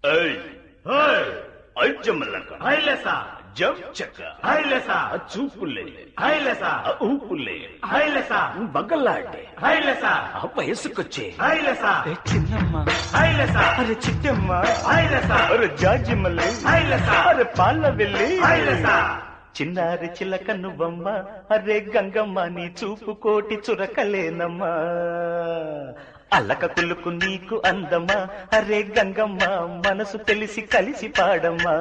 ఏయ్ హోయ్ అజ్జమలక హైలెస జం చెక్క హైలెస చూపులే హైలెస ఊపులే హైలెస బగలాడే హైలెస ఆ వయసుకొచ్చే హైలెస ఏ చిన్నమ్మ హైలెస అరే చిట్టమ్మ హైలెస అరే జాజిమల్లి హైలెస అరే పాల వెళ్ళి హైలెస చిన్నారి చిలక నువ్వమ్మ అరే గంగమ్మ నీ చూపు కోటి చురకలేనమ్మా అల్లక కులుకు నీకు అందమ్మా అరే గంగమ్మ మనసు తెలిసి కలిసి పాడమ్మా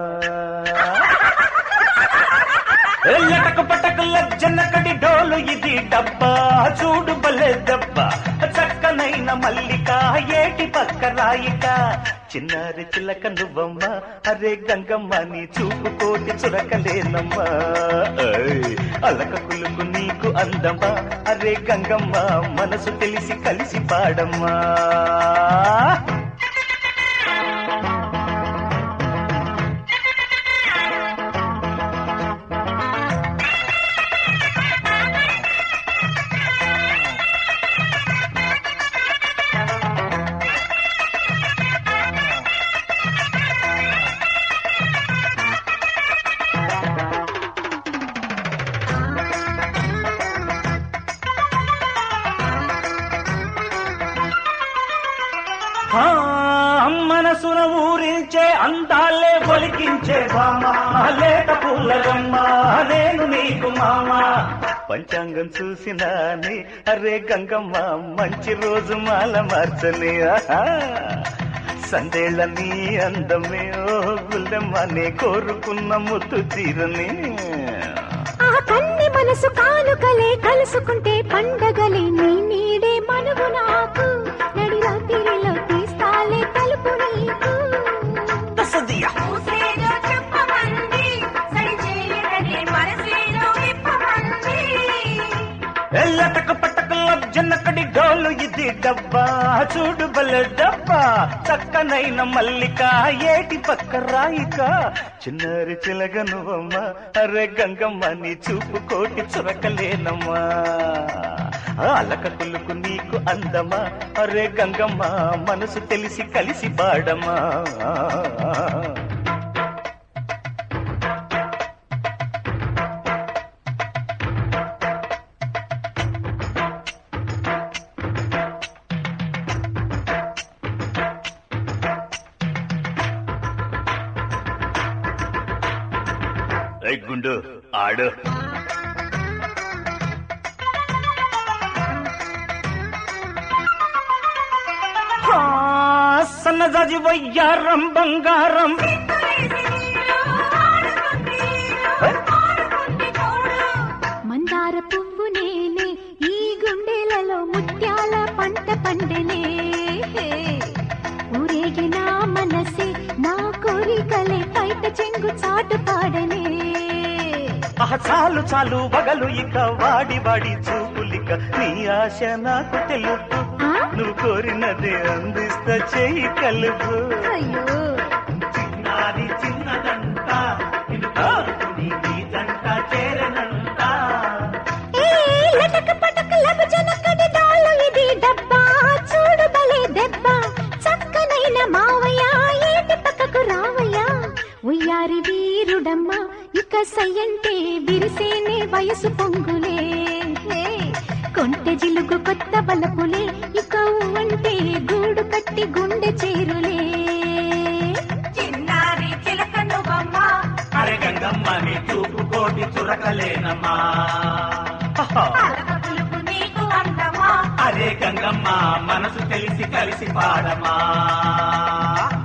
లటక పటక లజ్జనకడి డోలు ఇది డబ్బా చూడు బలే దెబ్బ చక్కనైన మల్లిక ఏటి పక్క రాయిక చిన్నారి చిలక నువ్వమ్మ అరే గంగమ్మ నీ చూపు కోటి చురకలేనమ్మా ఏయ్, అలక కులుకు నీకు అందమ్మా అరే గంగమ్మ మనసు తెలిసి కలిసి పాడమ్మా ఆ, మనసున ఊరించే అందాలే ఒలికించే భామ లేత పూలగమ్మ నేను నీకు మామ పంచాంగం చూసినాని అరే గంగమ్మ మంచి రోజు మాల మార్చని ఆహా. సందేళ్ళ నీ అందమే ఓ గుల్లెమ్మ నే కోరుకున్న ముత్తు తీరని ఆ కన్ని మనసు కానుకలే కలుసుకుంటే పండగలే నీ నీడే మనుగు నాకు నడి రాత్రిలో తీస్తాలే తలుపు నీకు తసదియా ఊసేదో చెప్పమంది సరి చేయదని మనసేదో విప్పమంది ఎల్లటక పట్టక జన్నకడి డోలు ఇది డబ్బా చూడు బల డబ్బా చక్కనైన మల్లిక ఏటి పక్క రాయిక చిన్నారి చిలగ నువ్వమ్మ అరే గంగమ్మ నీ చూపు కోటి చురకలేనమ్మా ఆ అలక కులుకు నీకు అందమా అరే గంగమ్మ మనసు తెలిసి కలిసి పాడమ్మా ఏయ్ గుండు ఆడు ఆ, సన్నజాజి వయ్యారం బంగారం మందార పువ్వు నేనే ఈ గుండెలలో ముత్యాల పంట పండెనే ఊరేగిన మనసే నా కోరికలే బయట చెంగు చాటు పాడనే ఆహ, చాలు చాలు వగలు ఇక వాడి వాడి చూపులిక నీ ఆశ నాకు తెలుపు ఆ? నువ్వు కోరినది అందిస్తా చెయ్యి కలుపు అయ్యో చిన్నారి చిన్నదంట నిన్ను కోరుకుని నీ జంట చేరనంట ఏ లటక పటక లబజనకడి డాలు ఇది డబ్బా చూడు బలే దెబ్బ చక్కనైన మావయ్య ఏటి పక్కకు రావయ్యా ఉయ్యారి వీరుడమ్మా ఇక సయ్యంటే విరిసేనే వయసు పొంగులే హే, కొంటె జిలుగు కొత్త బలపులే ఇక అంటే గూడు కట్టి గుండె చేరులే చిన్నారి చిలక నువ్వమ్మ అరే గంగమ్మ నీ చూపు కోటి చురకలేనమ్మా ఆహా. అలక పులుపు నీకు అందమా అరే గంగమ్మ మనసు తెలిసి కలిసి పాడమా